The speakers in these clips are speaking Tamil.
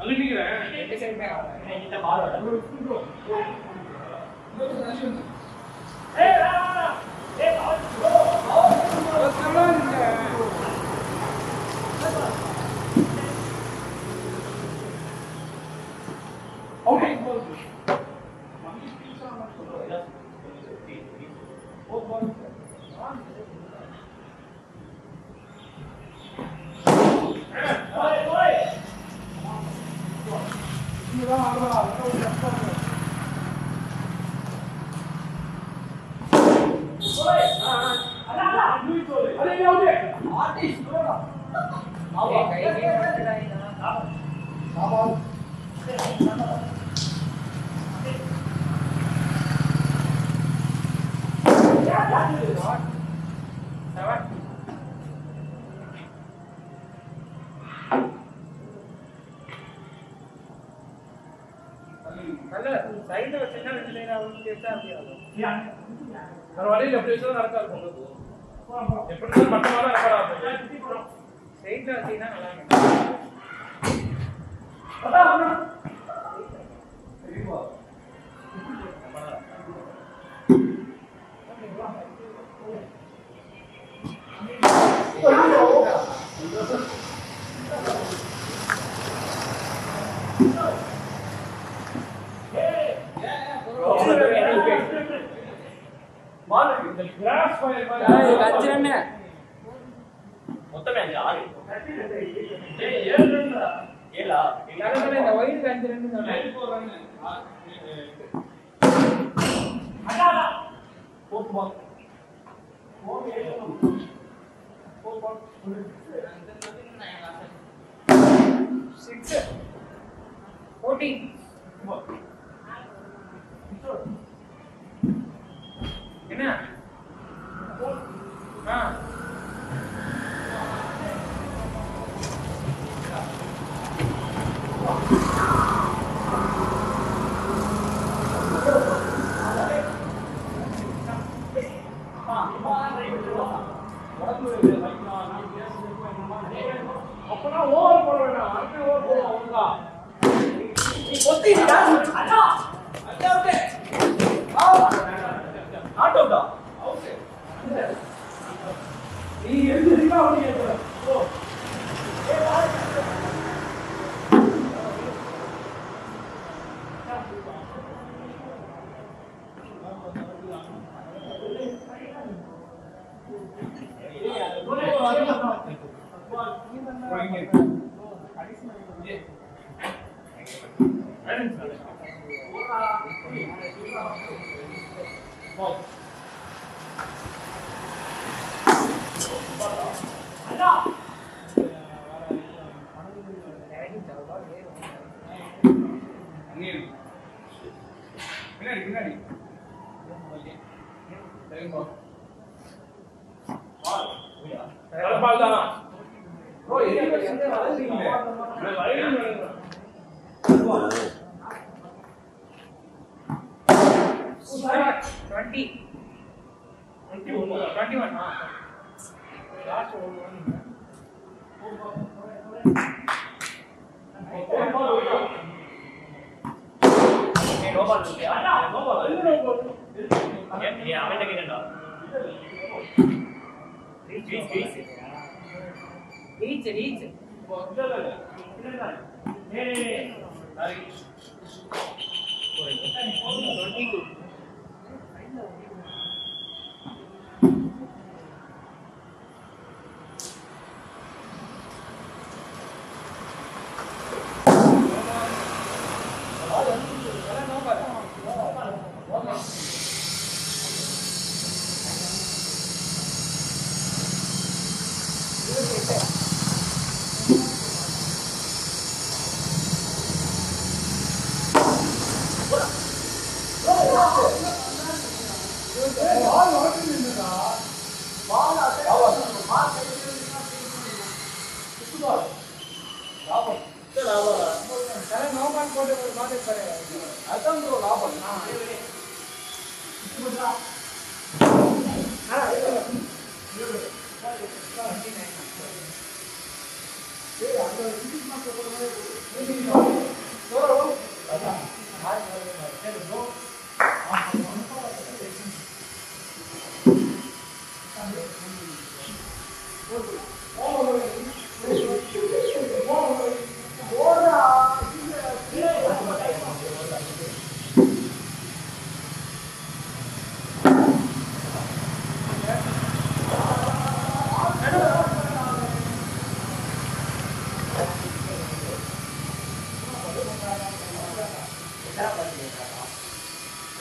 அங்க நிக்கிறேன் ரெண்டு சைடுமே ஆடுறேன் இந்த பாலோட ஏய், கை கை மாட்டுடா இதெல்லாம். செவன். நல்ல சைடுல வச்சீங்கன்னா ரெண்டு லைன் ஆகும் கேட்டா அப்படியே ஆகும் வேற வழியில் எப்படி வச்சாலும் கரெக்டா இருக்கும் எப்படி இருந்தாலும் மட்டமா தான் ரெக்கார்ட் ஆகும் சைடுல வச்சீங்கன்னா நல்லா இருக்கும் கிராஸ் ஃபயர் கச்சிரண்ணே மொத்தமே அஞ்சு ஆறு ஏய் ஏழு ரன்டா ஏழா கரெக்டாக இந்த ஒயிட் அஞ்சு ரெண்டு சொன்னேன் சிக்ஸ் ஃபோர்டீன் என்ன ஆ அப்பனா ஓவர் போட வேண்டாம் அடுத்த ஓவர் போடுவோம் ஒழுங்கா நாட் அவுட்டா நீ எழுதுறீங்களா அப்படி கேட்கல ஓ பின்னாடி பின்னாடி சரிப்பா பால் தானா ப்ரோ எது வச்சிருந்தே வளர்ந்தீங்களே நான் வயலின் வளர்ந்தேன் டுவெண்ட்டி டுவெண்ட்டி ஒன்று டுவெண்ட்டி ஒன் லாஸ்ட் ஒன்று நோபால் இருக்கியா ஒன்று ஏன் அவன் கேட்டா reach reach twenty two no ball போட்டு ஒரு மாதிரி பாரு அதான் ப்ரோ லாபம் ஆ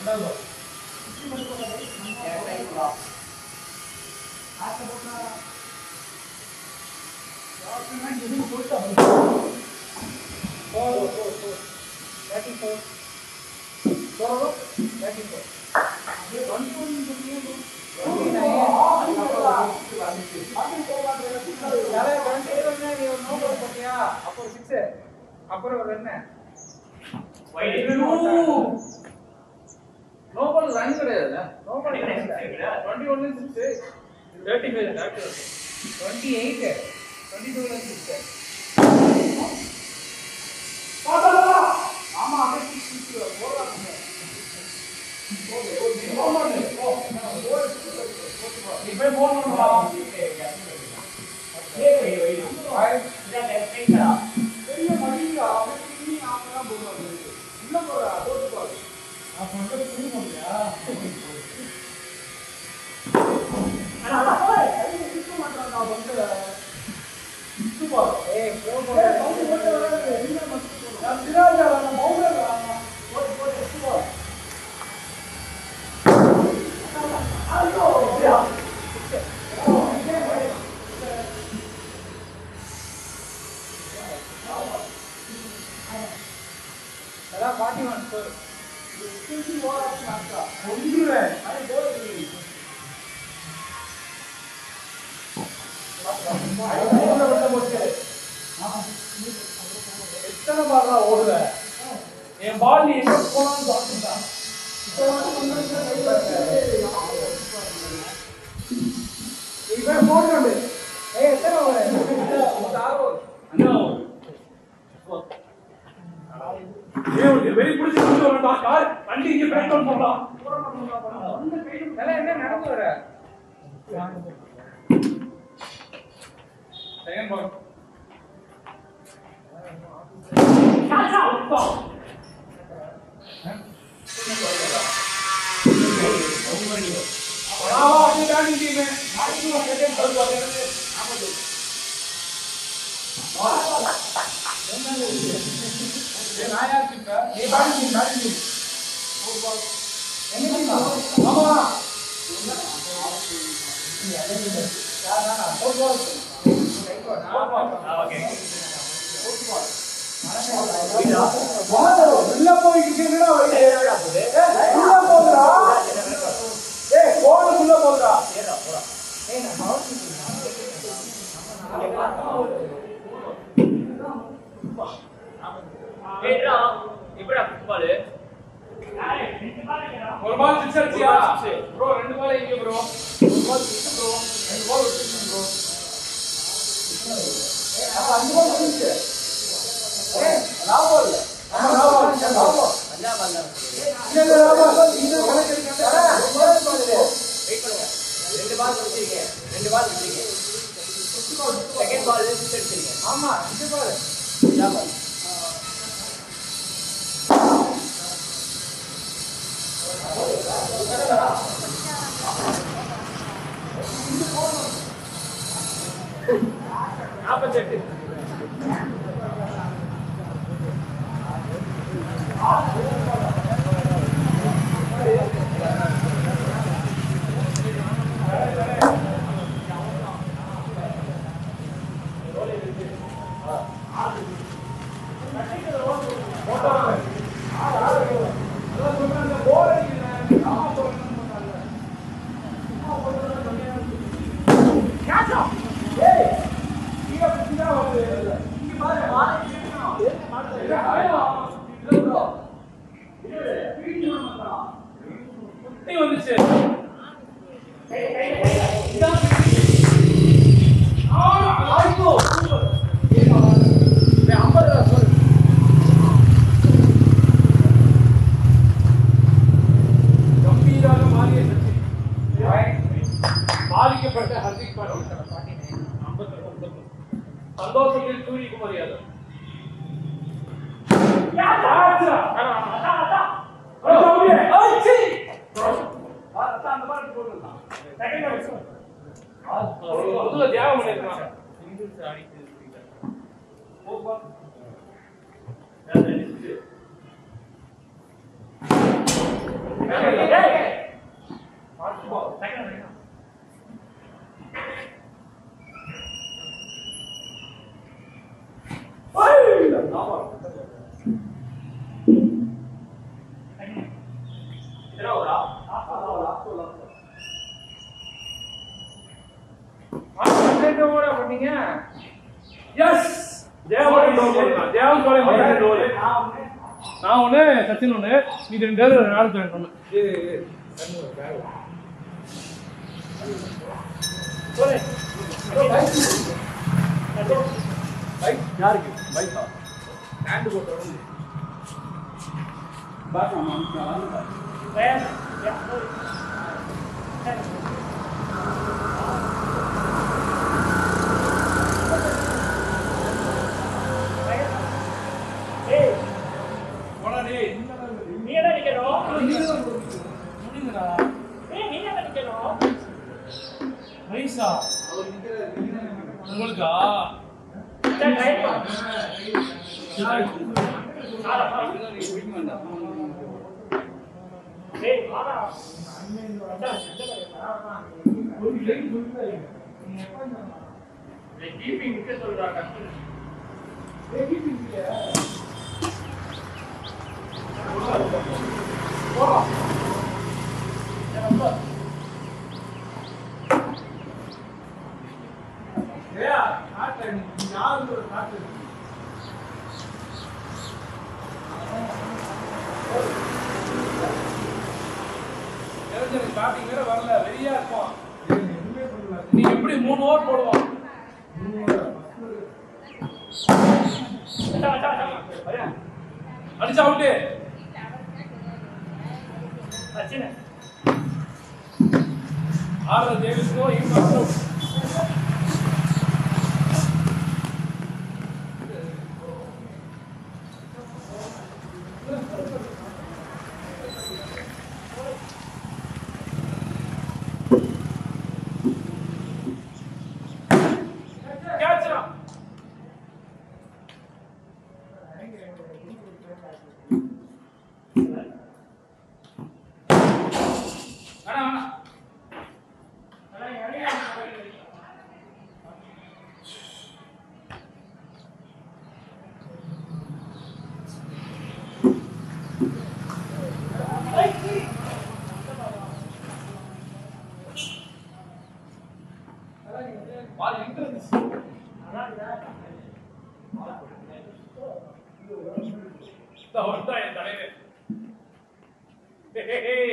அப்புறம் ஒரு என்ன வைடு நோபல் ரன் கிடையாது no ball twenty one six thirty five doctor twenty eight twenty டூல சிக்ஸ் ஆமா அப்படியே சிக்ஸ் போறாங்க இப்போ போன் பண்ணலாம் பெரிய மடியா நீ ஆமா போறாங்க உள்ள போறா போட்டு பாரு அப்ப வந்து புரிய முடியா அதான் ஃபார்ட்டி ஒன் ஃபோர் எத்தனை பாலா ஓடுற என் பால் நீ எங்க போனாலும் பார்த்துட்டா இவன் போட்டு ஏய் எத்தனை ஓவர் வெறி பிடிச்சி கொண்டு வரடா கார் வண்டி இங்க பிரேக் டவுன் பண்ணலாம் இதெல்லாம் என்ன நடந்து வர செகண்ட் பால் ஆமா அப்படி தாண்டி டீம் நாளைக்கு ஒரு செகண்ட் பால் பாக்குறது நான் யார் கிட்ட நீ பாடி நீ பாடி நீ ஆமா உள்ள போய்க்கிட்டு உள்ள போகுதா ஏய் போன் உள்ள போகுதா ஒரு பால் சிக்ஸ் அடிச்சியா ப்ரோ ரெண்டு பால் எங்க ப்ரோ ஒரு பால் சிக்ஸ் ப்ரோ ரெண்டு பால் சிக்ஸ் ப்ரோ அப்ப அஞ்சு பால் முடிஞ்சு ஏய் லாபம் இல்ல ஆமா லாபம் லாபம் இல்ல இல்ல லாபம் இது கணக்கு எடுக்கல ஆமா இது பாரு நாற்பத்தெட்டு வந்துச்சு கம்பீராக மாறிய சச்சின் பாதிக்கப்பட்ட ஹர்திக் பாண்டியன் சந்தோஷத்தில் சூரியகுமார் யாதவ் ஆச்சா. அதான், அதான், அதான். அதான், அப்படியே. ஆச்சி. இதெல்லாம் ஒரு ஆ- கூட பண்ணீங்க எஸ் தேவன் தேவன் சோழ நான் ஒண்ணு சச்சின் ஒண்ணு நீ ரெண்டு பேரும் நாலு பேர் ஒண்ணு யாருக்கு பைக்கா ஹேண்ட் போட்டு போடா டேய் நீ என்ன நிக்கணும் முடிங்கடா ஏய் நீ என்ன நிக்கணும் ரைஸா உங்களுக்கா சரி ரைட் வா ஏய் வாடா டிபி நிக்க சொல்றா கஷ்டம் ஏயா காட்டு நீ யாருக்கு ஒரு காட்டு தெரிஞ்சது ஸ்டார்டிங் வேற வரல வெளியா இருப்போம் எதுவுமே பண்ணல நீ எப்படி மூணு ஓவர் போடுவோம் அடா அடா அடா அடிச்சு அவுட்டு சச்சின் ஆறு டேவிஸ்க்கோ இவங்க கேட்சா வேணாம் வேணாம் பால் எங்க இருந்துச்சு இதோ வந்துட்டான் என் தலைவர். ஹே, ஹே, ஹே.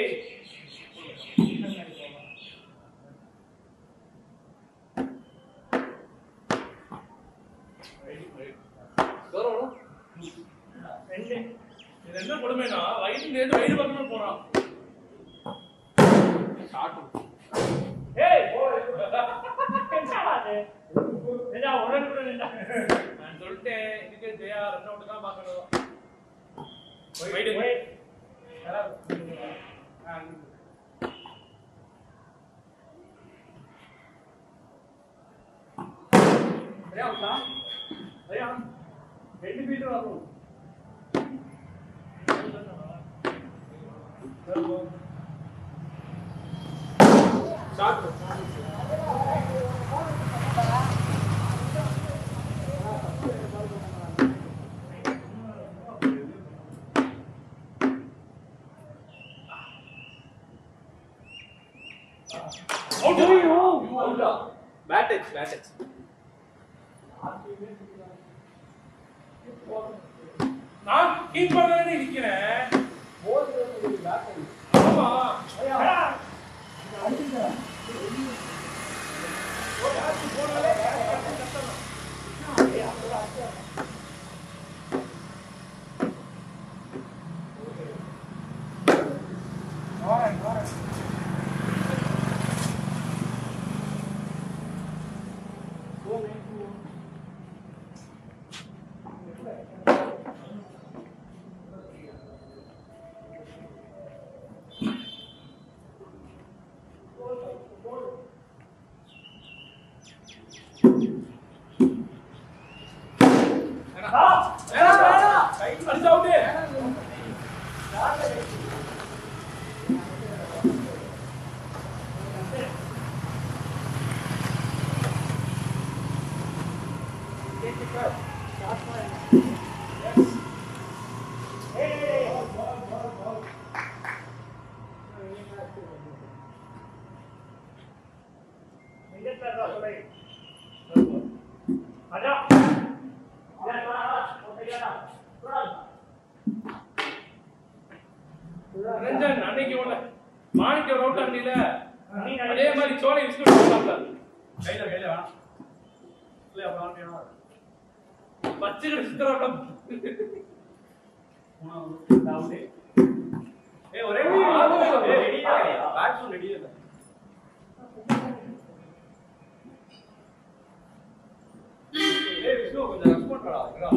கௌரவம், ரெண்டு இது என்ன கொடுமைனா வயிறு நேற்று வயிறு பக்கமே போறான் ஏய் என்னடா அது ஏடா உடனே கூட நின்றா நான் சொல்லிட்டேன் இதுக்கு ஜெயா ரன் அவுட் தான் பார்க்கணும் வயிறு போய் சரியா விட்டா சரியா ரெண்டு மீட்டர் வரும் பேட்டேஜ் பேட்டேஜ் நான் கீப்பர் தானே நிக்கிறேன் ஆமா வேணாம் வேணாம் அடிச்சு அவுட்டு அன்னைக்கு ஒண்ணு மாணிக்க ஒரு அவுட் ஆண்டில அதே மாதிரி சோலை விஸ்கு சாப்பிட்டாரு கையில கையில வேணாம் இல்ல அப்புறம் ஆரம்பிக்கணும். பச்சைக்கிற சித்திரம் மூணாவது out. ஏய், ஒரே ஒரு ஏய், ready ஆ? batsman ready ஆ இல்ல. ஏய், விஷ்ணு, கொஞ்சம் rush பண்றா, இங்கடா.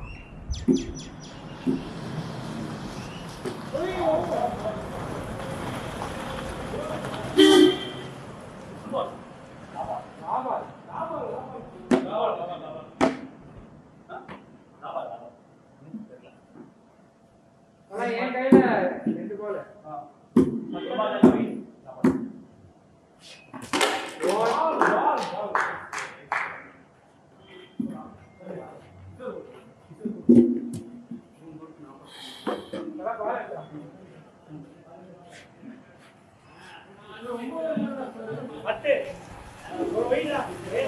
ஆனா என் கையில ரெண்டு கோல் பத்து ஒரு வெயிடா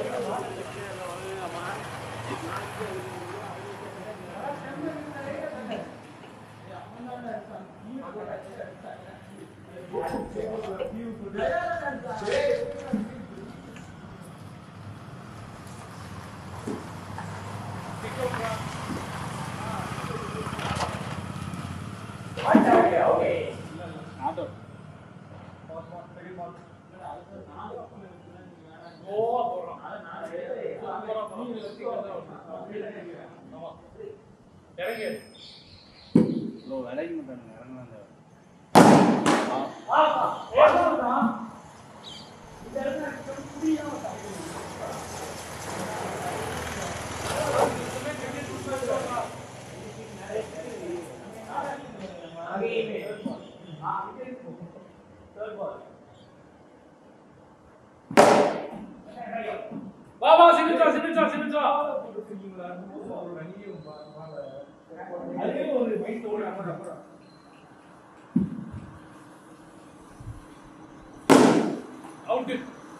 இறங்கி வா வா சிமிச்சா சிமிச்சா சிமிச்சா அவுட்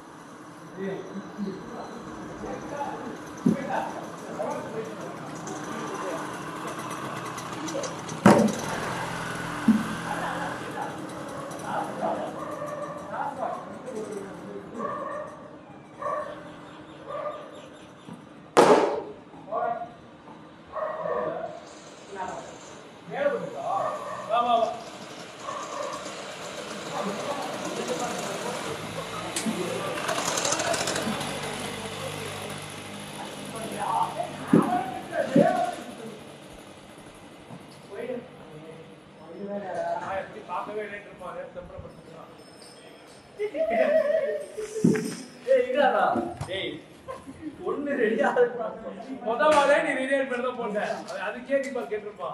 வா வா வா நான் எப்படி பார்க்கவே இல்லைன்னு இருப்பாரு செம்பரப்பட்டுக்கிறான் ஏய், இருடாடா. ஏய், ஒண்ணு ready ஆ இருக்குடா. முத வாரே நீ ரீடைல் பண்ணி தான் போட்ட அது- அதுக்கே நீ பாரு கேட்டிருப்பான்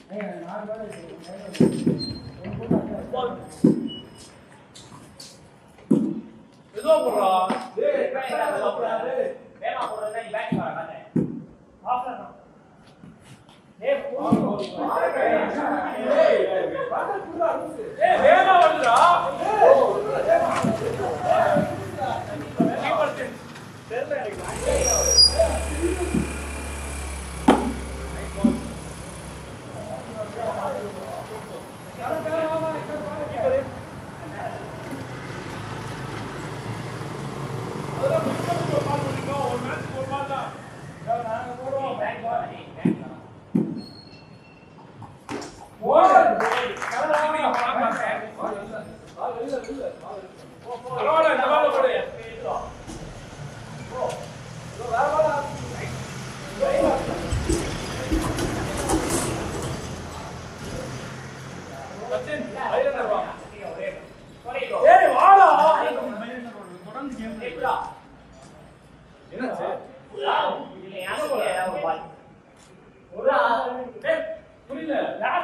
ஏதோ போடுறா ஏய், கரெக்டா இருக்குடா, டேய். ஏய், ஏய் வேகமா வந்துடா கீப்பர் தெரியல பரவாயில்ல இந்த பால் போடு சச்சின் கையில வா ஏய் வாடா என்னாச்சு ஏய் புரியல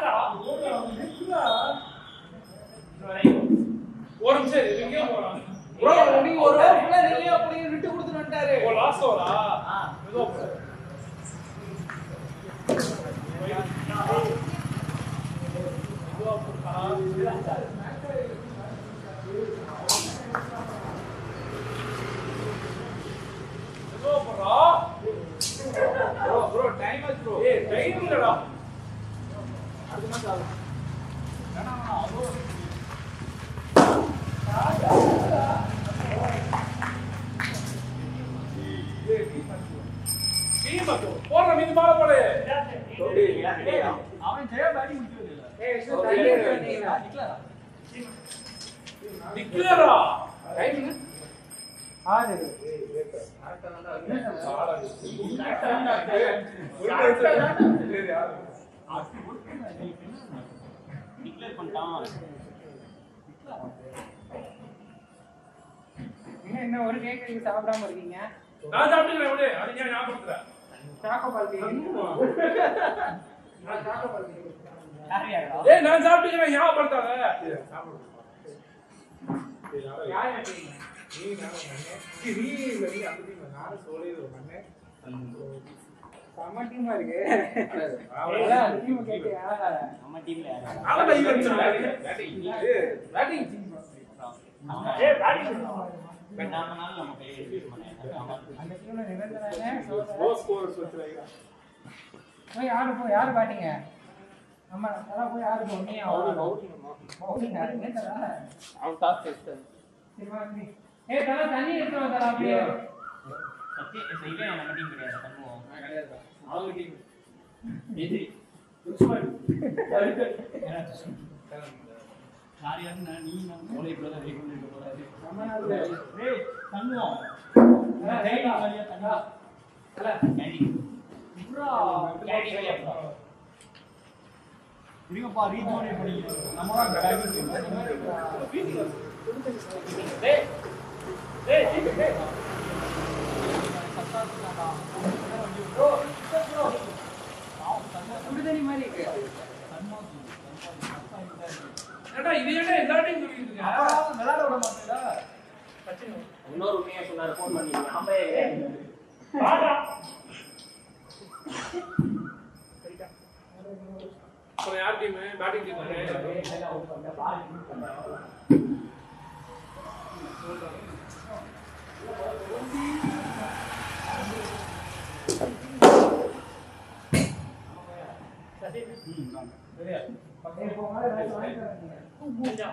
ஒரு நிமிஷம் இரு, எங்கேயோ போறான் ப்ரோ நீங்க ஒரு ஓவர் ஃபுல்லா நில்லையா புடிங்க விட்டு கொடுத்துட்டு வந்துட்டாரு ஓ லாஸ்ட் ஓவரா மெதுவா போடு மெதுவா போடுடா. மெதுவா போடுறா. ப்ரோ ப்ரோ டைம் ஆச்சு ப்ரோ ஏய், time இல்லடா. டீம் போடுற மீது பால போடு அவன் ஜெய பேட்டிங் முடிச்சது இல்ல ஏய், இது தண்ணி ஊத்தி வந்தீங்களா? டிக்ளேரா டைம் ஆறு. என்ன இன்னும் ஒரு கேக் நீங்க சாப்பிடாம இருக்கீங்க நான் சாப்பிட்டுக்கிறேன் விடு அது ஏன் ஞாபகப்படுத்துற சாக்கோ பால் கேக் நான் சாக்கோ பால் கேக் ஏய் நான் சாப்பிட்டுக்கிறேன் ஞாபகப்படுத்தாத யார் கேட்டீங்க செம்ம டீமா இருக்கு அதான் டீம் கேட்டியா அவன் ஈவென்ட் சொன்னாரு பேட்டிங் ஏய் பேட்டிங் அந்த டீம்ல நிரந்தரனே போய் யாரு போ யாரு பாட்டீங்க நம்ம அதான் போய் யாரு போ நீ பவுலிங் யாரு என்ன தரா அவன் டாஸ் டெஸ்ட் சரி வா நீ ஏய் தரா தண்ணி எடுத்து வா தரா அப்படியே அவங்க டீம் நம்ம நாள்ல இருங்கப்பா ரீஜோனே பண்ணீங்க நம்ம தான் டேய் டேய் டேய் சுடுதண்ணி மாதிரி இருக்கு ஏடா இது என்ன எல்லா டைம் சொல்லிட்டு இருக்க விளையாட விட மாட்டேடா இன்னொரு உண்மையா சொன்னாரு ஃபோன் பண்ணி அம்பையே வாடா அப்புறம் யார் டீம் பேட்டிங் டீம் ஏய் போங்க ஏதாவது வாங்கி தரீங்க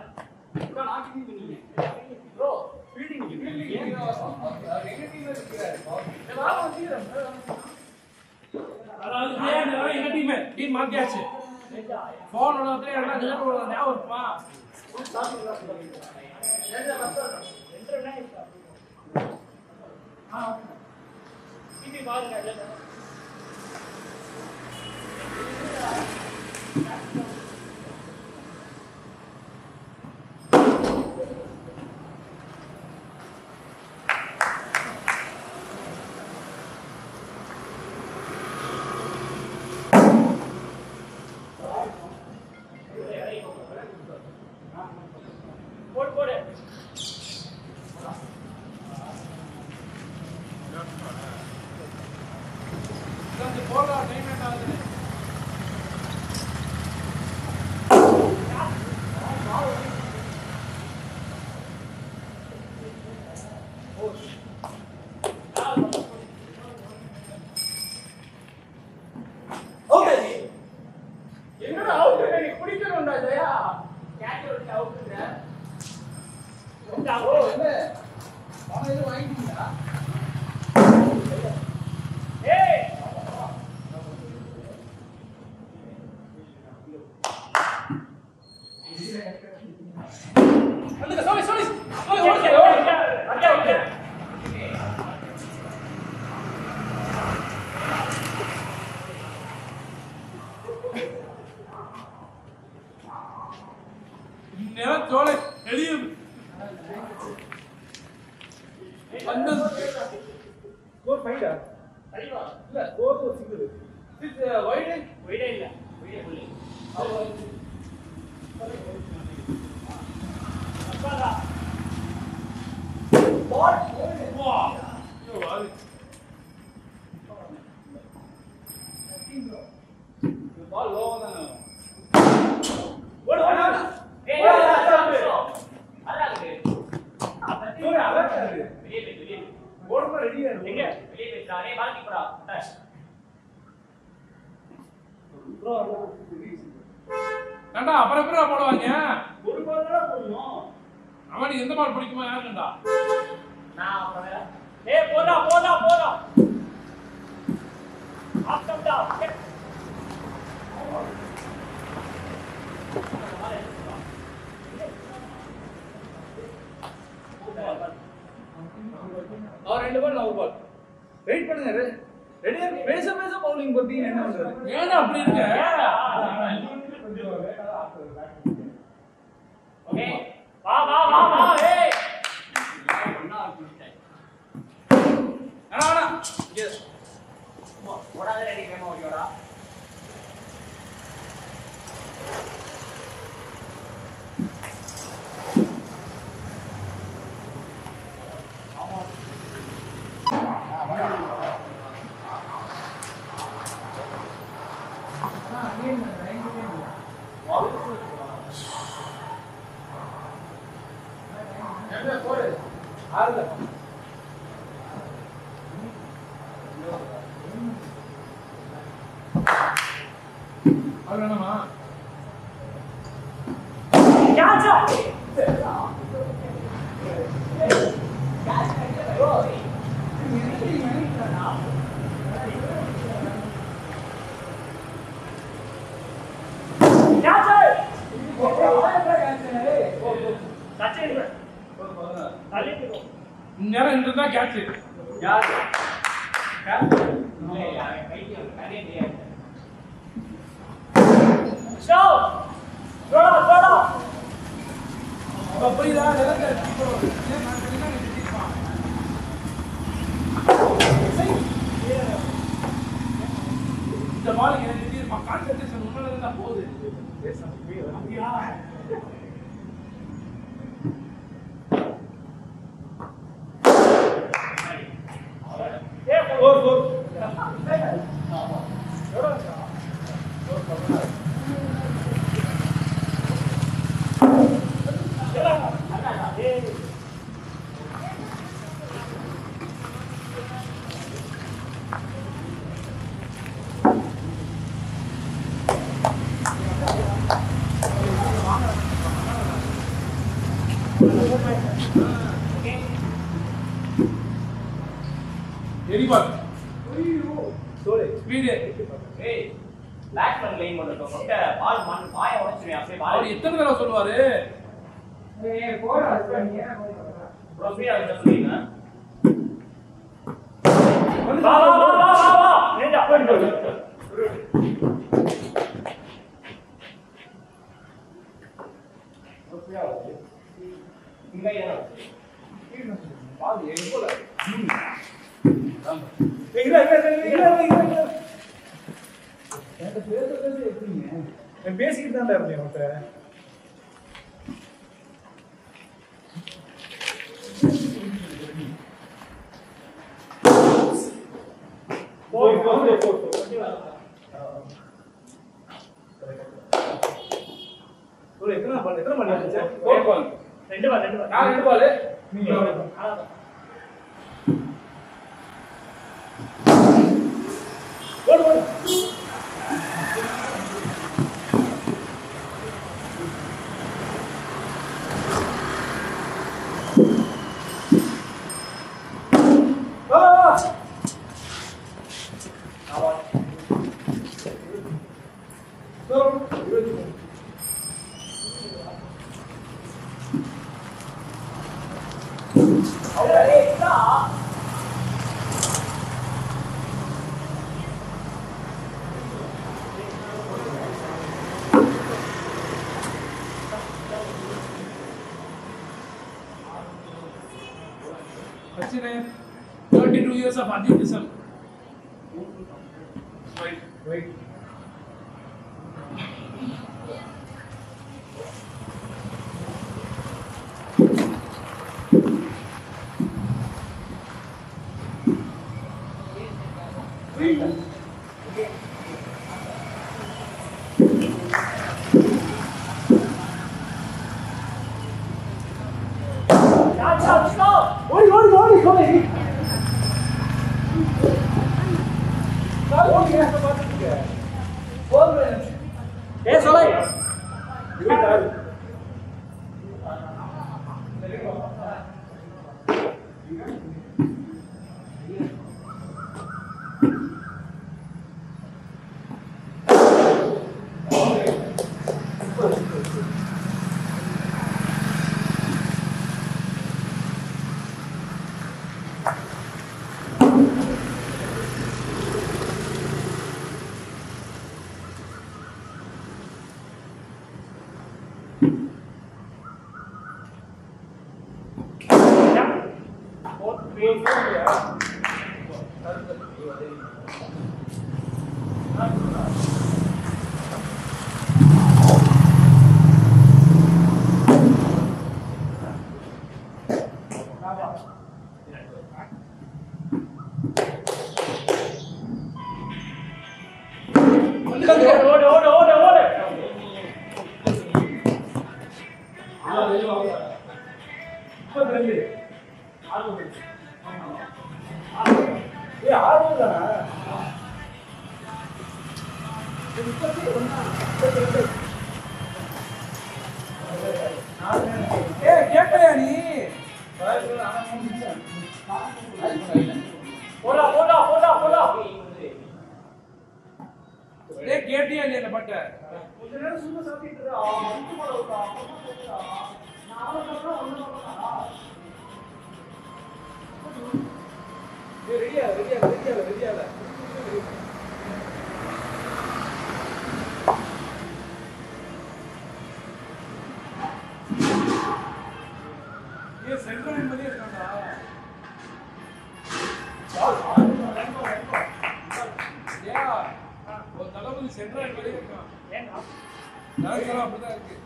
அதாவது பிளேயர் எங்க டீம் டீம் மாத்தியாச்சு போன் உலகத்துல என்ன நிஜம் உலகம் ஞாபகம் இருக்குமா டிவி பாருங்க இல்ல போடு போடு கொஞ்சம் போடலாம் டைம் என்ன ஆகுது என்னடா அவுட் நீ குடிக்கணும்டா ஜெயா கேட்ச் விட்டு அவுட்ங்க ஓ என்ன அவன் இது வாங்கிட்டீங்களா ஏய் வந்துங்க sorry sorry sorry okay okay okay okay நேரம் சோலை எளியும் அந்த ஸ்கோர் ஃபைடா சரிவா இல்ல ஸ்கோர் ஒரு சிங்கிள் this uh, wide வீடே இல்ல வீடே புள்ளி அப்பாடா வா யோ அது பால் லோவா தான ஓடு ஓடு ஏய் அல்லாது ஸ்கோர் அலர்ட் ஆகுது வெளியே போய் வெளியே போய். போடுமா ரெடியா இருக்கு எங்க வெளியே போயிட்டா டேய் பால்கி போடா டச் ஏண்டா அப்புறம் அப்புறம் போடுவாங்க ஒரு பால் தான் போடணும் அவனுக்கு எந்த பால் பிடிக்குமா யாருண்டா நான் அப்புறம் ஏய் போடா போடா போடா ஆப்டம்டா அவர் ரெண்டு பால் அவர் பால் வெயிட் பண்ணுங்க ரெடியா பேச பேச பவுலிங் போட்டீங்க என்ன பண்றது ஏன்டா அப்படி இருக்க ஓகே வா வா வா வா ஏய் ஆனா ஆனா எஸ் ஓடாத ரெடி வேணும் ஓகேடா அது வேணாமா கேட்சா கேட்சா சச்சின் தள்ளிட்டு போ இந்நேரம் இருந்திருந்தா கேட்ச் யார் ஸ்டாப் போடா போடா அப்படிதா நிலங்க இந்த பால் எனக்கு தெரியுமா கான்சென்ட்ரேஷன் உன்னால தான் போகுது அப்படியா ஏய் ஃபோர் ஃபோர் எரி பால் சோரி ஸ்பீடு ஏய் பேட்ஸ்மேன் லைன் பண்ணட்டும் கொண்ட பால் மண் பாய உடைச்சிருவேன் அப்படியே அவர் பால் எத்தனை தடவை சொல்லுவாரு ப்ரோ ஃப்ரீயா இருந்தா சொல்லுங்க வா வா வா வா வா வா நேரா போயிடு இங்க என்ன இல்ல இல்ல இல்ல இல்ல இல்ல இல்ல என்கிட்ட பேச பேச எப்படிங்க நான் பேசிக்கிட்டு தான் இருந்தேன் உன்கிட்ட போய் போய் போய் போய் எத்தனை பால் எத்தனை பால் இருந்துச்சு ஃபோர் பால் ரெண்டு வா ரெண்டு வா நான் ரெண்டு பால் நீங்க அவ்வளவுதான். ஓடு ஓடு ஆ Sachin, 32 years of athleticism. Right. Right. கேட்சா ஸ்டாப் ஓடி ஓடி ஓடி ஓடி சார் ஓடி என்ன பார்த்துட்டு போதும் ஏய் சொல்லை இருபத்தாறு ஓடு ஓடு ஓடு ஓடு ஏய் ஆர்வம் தானே ஏய் கேட்கலையா நீ போடா போடா போடா போடா ஏய் கேட்டியா நீ என்ன பட்ட ஏய் ரெடியா ரெடியா ரெடியா ரெடியா ஏய் சென்ட்ரல் என்பதே இருக்காண்டா ஏன் ஒரு தளபதி சென்ட்ரல் என்பதே இருக்கான் ஏன்னா நாளைக்கெல்லாம் அப்படிதான் இருக்கு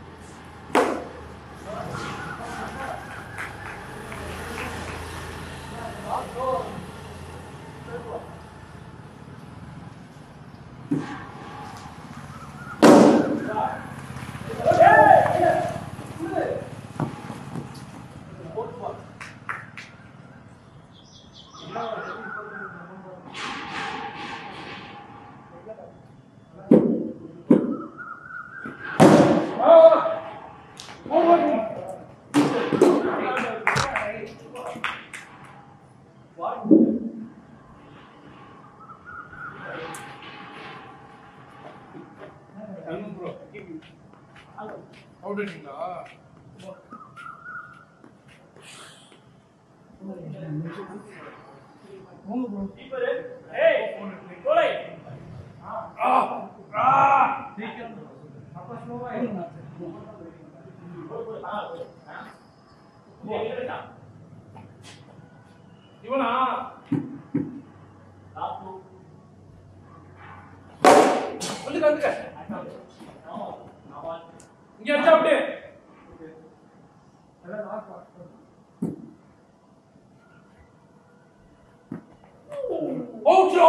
அவுட் ஆயிட்டீங்களா ஏய் கோலை இவனா வந்துக்க வந்துக்க இங்க அடிச்சா அப்படியே ஓச்சோ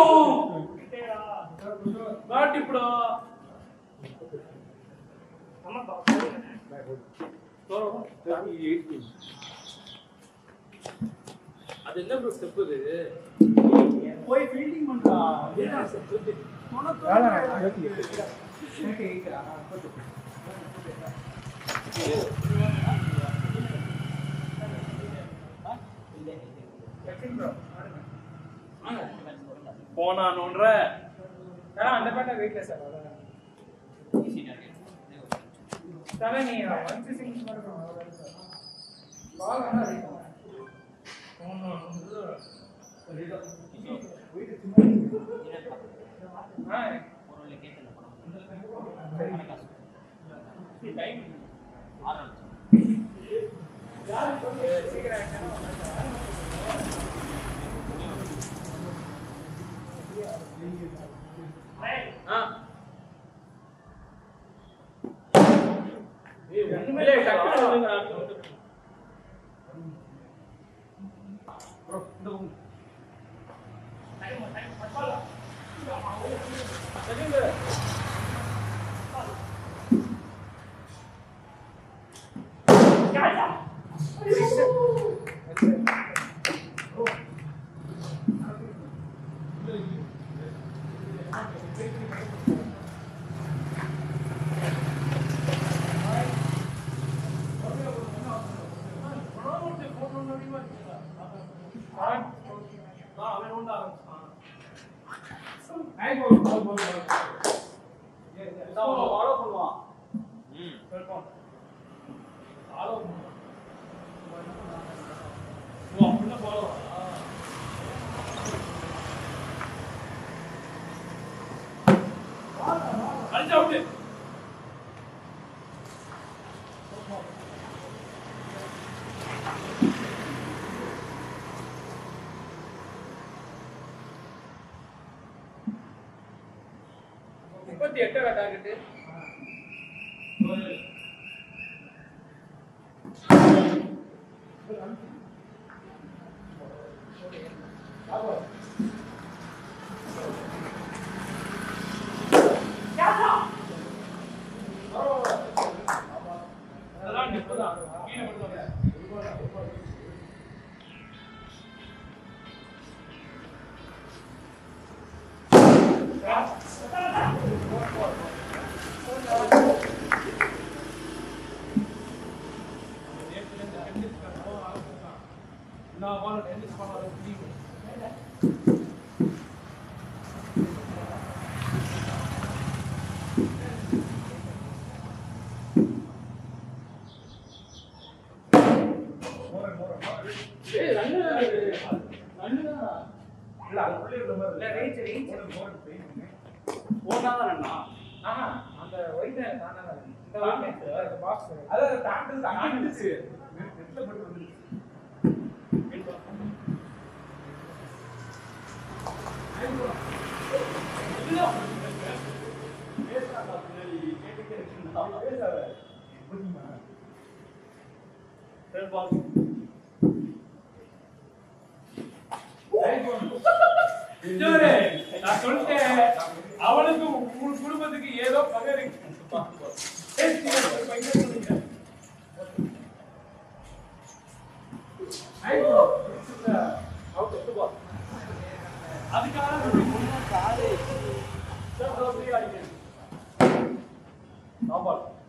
காட்டிப்புடா அது என்ன ப்ரோ ஸ்டெப் இது போய் ஃபீல்டிங் பண்றா போனானுன்ற ஆனா அந்த பேட்டா வெயிட்ல சார் தானே நீ ஒன் சிக்ஸ் பால் ஆனா இருக்கும் ஆ ஆ ஏய் ஒண்ணுமே இல்ல டக்குனு சொல்லுங்க ஃபாலோ பண்ணுவான் அடிச்சா அவுட் இருபத்தி எட்டாவது டார்கெட் அதெல்லாம் இப்பதான் கீழே போடுவாங்க நான் வாழ டென்னிஸ் பண்ணாத முடியும் ஏய் ரன்னு ரன்னு தான் இல்ல அது உள்ளே இருக்க மாதிரி இல்ல ரீச் ரீச் ஆஹா அந்த ஒயிட் தானே இந்த ஒயிட் பாக்ஸ் அதாவது தாண்டது அங்கே இருந்துச்சு நெட்ல போட்டு வந்துச்சு ஜோரே, நான் சொல்லிட்டேன் அவனுக்கு உங்க குடும்பத்துக்கு ஏதோ பகை இருக்கு ஏய், நீங்க இப்ப இங்க சொல்லுங்க. ஐயோ, இல்ல, out of the ball. அதுக்காக இப்படி முன்னாடி காலை. சார், அப்படியே அடிக்கிறேன். No ball.